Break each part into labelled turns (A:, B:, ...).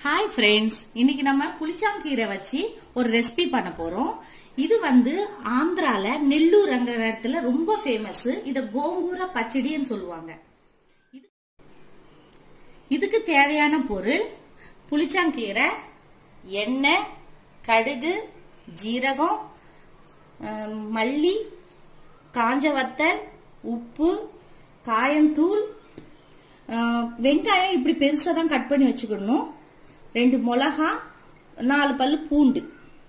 A: hi friends இன்னைக்கு நம்ம புளிச்சாங்கீரை வச்சு ஒரு ரெசிபி பண்ண போறோம் இது வந்து ஆந்திரால நெல்லூர்ங்கிற இடத்துல ரொம்ப ஃபேமஸ் இத கோங்கூர பச்சடின்னு சொல்லுவாங்க இது- இதுக்கு தேவையான பொருள் புளிச்சாங்கீரை எண்ணெய் கடுகு ஜீரகம் அஹ், மல்லி காஞ்ச வத்தல் உப்பு காயந்தூள் ஆஹ் வெங்காயம் இப்படி பெருசா தான் கட் பண்ணி வச்சுக்கணும் ரெண்டு மிளகா நாலு பல்லு பூண்டு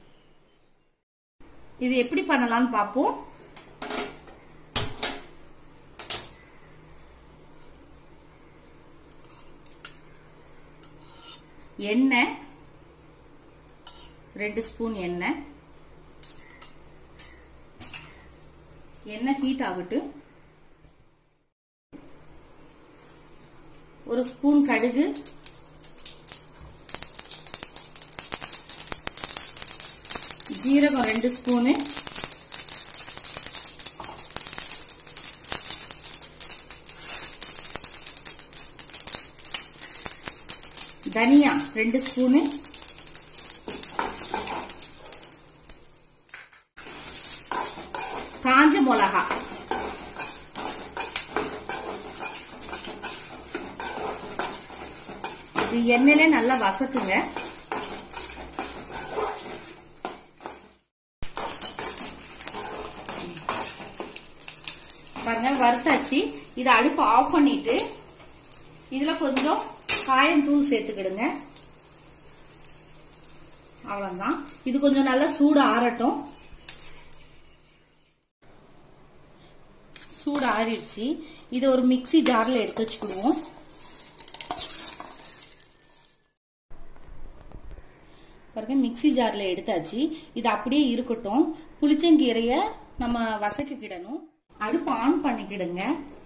A: இது எப்படி பண்ணலாம்னு பார்ப்போம் எண்ணெய் ரெண்டு ஸ்பூன் எண்ணெய் எண்ணெய் ஹீட் ஆகட்டும் ஒரு ஸ்பூன் கடுகு ஜீரகம் ரெண்டு ஸ்பூனு தனியா ரெண்டு ஸ்பூனு காஞ்ச மிளகா இது எண்ணெயில நல்லா வசட்டுங்க பாருங்க வறுத்தாச்சு இதை அடுப்பு ஆஃப் பண்ணிட்டு இதுல கொஞ்சம் காயம் தூள் சேர்த்துக்கிடுங்க அவ்வளவுதான் இது கொஞ்சம் நல்லா சூடு ஆறட்டும் சூடு ஆறிடுச்சு இதை ஒரு மிக்ஸி ஜார்ல எடுத்து வச்சுக்கிடுவோம் பாருங்க மிக்ஸி ஜார்ல எடுத்தாச்சு இது அப்படியே இருக்கட்டும் புளிச்சங்கீரைய நம்ம வசக்கிக்கிடணும் அடுப்பு ஆன் பண்ணிக்கிடுங்க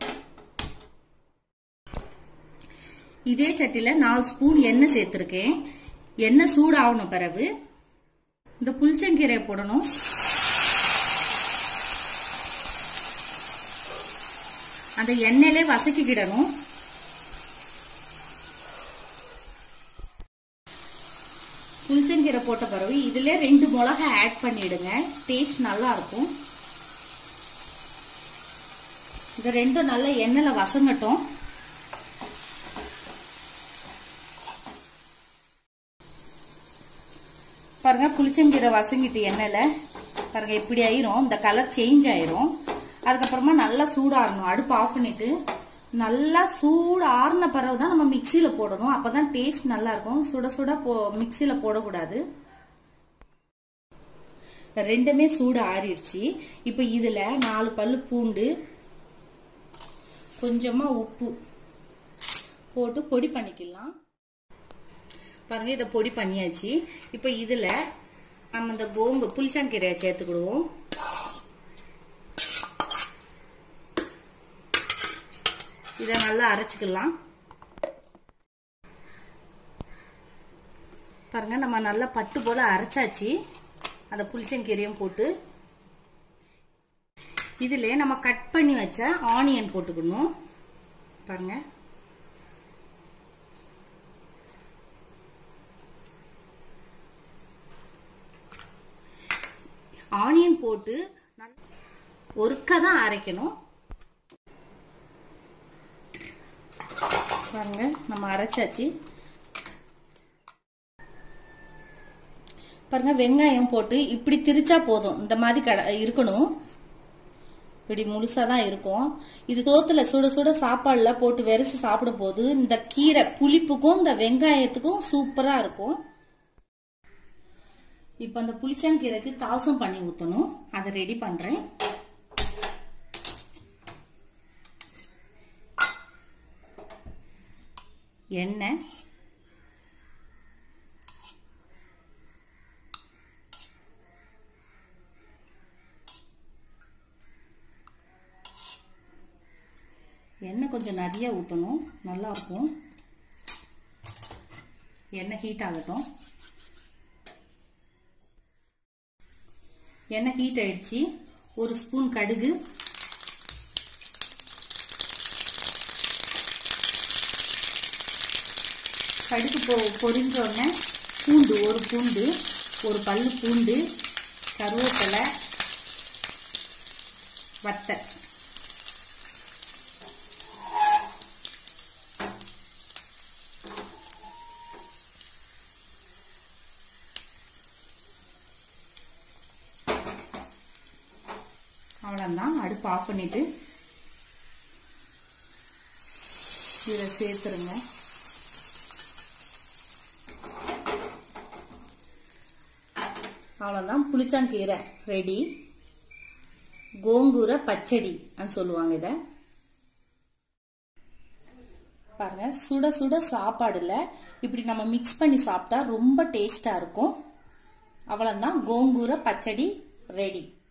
A: இதே சட்டில நாலு ஸ்பூன் எண்ணெய் சேர்த்திருக்கேன் எண்ணெய் சூடாகணும் பிறகு இந்த புளிச்சங்கீரையை போடணும் அந்த எண்ணெயிலே வசக்கிக்கிடணும் புளிச்சங்கீரை போட்ட பிறகு இதுல ரெண்டு மிளகா ஆட் பண்ணிடுங்க டேஸ்ட் நல்லா இருக்கும் இது ரெண்டும் நல்லா எண்ணெயில வசங்கட்டும் பாருங்க புளிச்சங்கீரை வசங்கிட்டு எண்ணெயில பாருங்க இப்படி ஆயிரும் இந்த கலர் சேஞ்ச் ஆயிரும் அதுக்கப்புறமா நல்லா சூடாறணும் அடுப்பு ஆஃப் பண்ணிட்டு நல்லா சூடு ஆறின பிறகு தான் நம்ம மிக்சியில போடணும் அப்பதான் டேஸ்ட் நல்லா இருக்கும் சுட சுட போ மிக்சியில போடக்கூடாது ரெண்டுமே சூடு ஆறிடுச்சு இப்ப இதுல நாலு பல்லு பூண்டு கொஞ்சமா உப்பு போட்டு பொடி பண்ணிக்கலாம் பாருங்க இதை பொடி பண்ணியாச்சு இப்ப இதுல நம்ம இந்த கோங்கு புளிச்சாங்கீரையை சேர்த்துக்கிடுவோம் இதை நல்லா அரைச்சுக்கலாம் பாருங்க நம்ம நல்லா பட்டு போல அரைச்சாச்சு அந்த புளிச்சங்கீரையும் போட்டு இதுல நம்ம கட் பண்ணி வச்ச ஆனியன் போட்டுக்கணும் பாருங்க ஆனியன் போட்டு ஒருக்கா தான் அரைக்கணும் பாருங்க நம்ம அரைச்சாச்சு பாருங்க வெங்காயம் போட்டு இப்படி திரிச்சா போதும் இந்த மாதிரி கட இருக்கணும் இப்படி முழுசா தான் இருக்கும் இது சோத்துல சுட சுட சாப்பாடுல போட்டு வெரிசு சாப்பிடும் போது இந்த கீரை புளிப்புக்கும் இந்த வெங்காயத்துக்கும் சூப்பரா இருக்கும் இப்ப அந்த புளிச்சங்கீரைக்கு தால்சம் பண்ணி ஊத்தணும் அதை ரெடி பண்றேன் எண்ணெய் எண்ணெய் கொஞ்சம் நிறைய ஊற்றணும் நல்லா இருக்கும் எண்ணெய் ஹீட் ஆகட்டும் எண்ணெய் ஹீட் ஆயிடுச்சு ஒரு ஸ்பூன் கடுகு கடுகு பொ பொரிஞ்ச உடனே பூண்டு ஒரு பூண்டு ஒரு பல்லு பூண்டு கருவேப்பிலை வத்தல் அவ்வளோதான் அடுப்பு ஆஃப் பண்ணிட்டு இதில் சேர்த்துருங்க அவ்வளோதான் புளிச்சாங்கீரை ரெடி கோங்கூரை பச்சடி சொல்லுவாங்க இதை பாருங்க சுட சுட சாப்பாடுல இப்படி நம்ம மிக்ஸ் பண்ணி சாப்பிட்டா ரொம்ப டேஸ்டா இருக்கும் அவ்வளவுதான் கோங்கூரை பச்சடி ரெடி